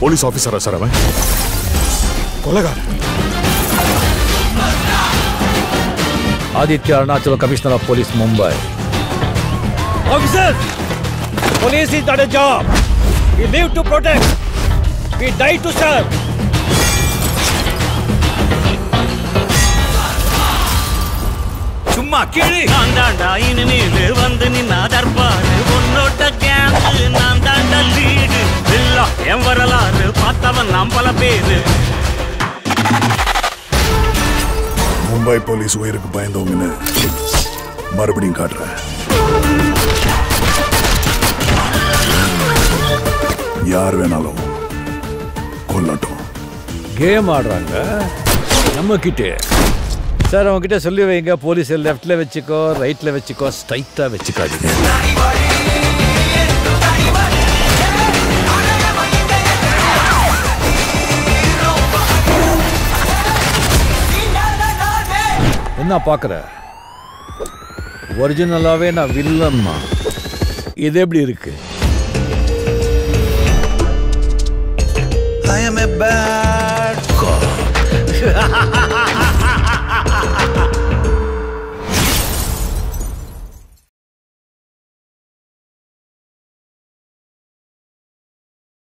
Police ஆபீசரா sir அவன் கொலகார் Aditya Arunachala commissioner of police Mumbai Officers! Police is not a job. We live to protect. We die to serve. சும்மா கிழி நான் தாண்டா இனிமேலு வந்து நின்னா தர்பாரு உன்னோட்ட கேங்கு நான் தாண்டா லீடு இல்லா என் வரலாறு பார்த்தவன் நாம் பல பேரு மும்பை போலீஸ் உயிருக்கு பயந்தவங்கன்னு மறுபடியும் காட்டுறேன் யார் வேணாலும் கொல்லட்டும் கேம் ஆடுறாங்க நம்ம கிட்டே சார் அவங்க கிட்ட சொல்லி வைங்க போலீஸ் லெஃப்ட்ல வச்சுக்கோ ரைட்ல வச்சுக்கோ ஸ்ட்ரைட்டா வச்சுக்காதீங்க என்ன பார்க்குற ஒரிஜினலாவே நான் வில்லன்மா இது எப்படி இருக்கு I am a bad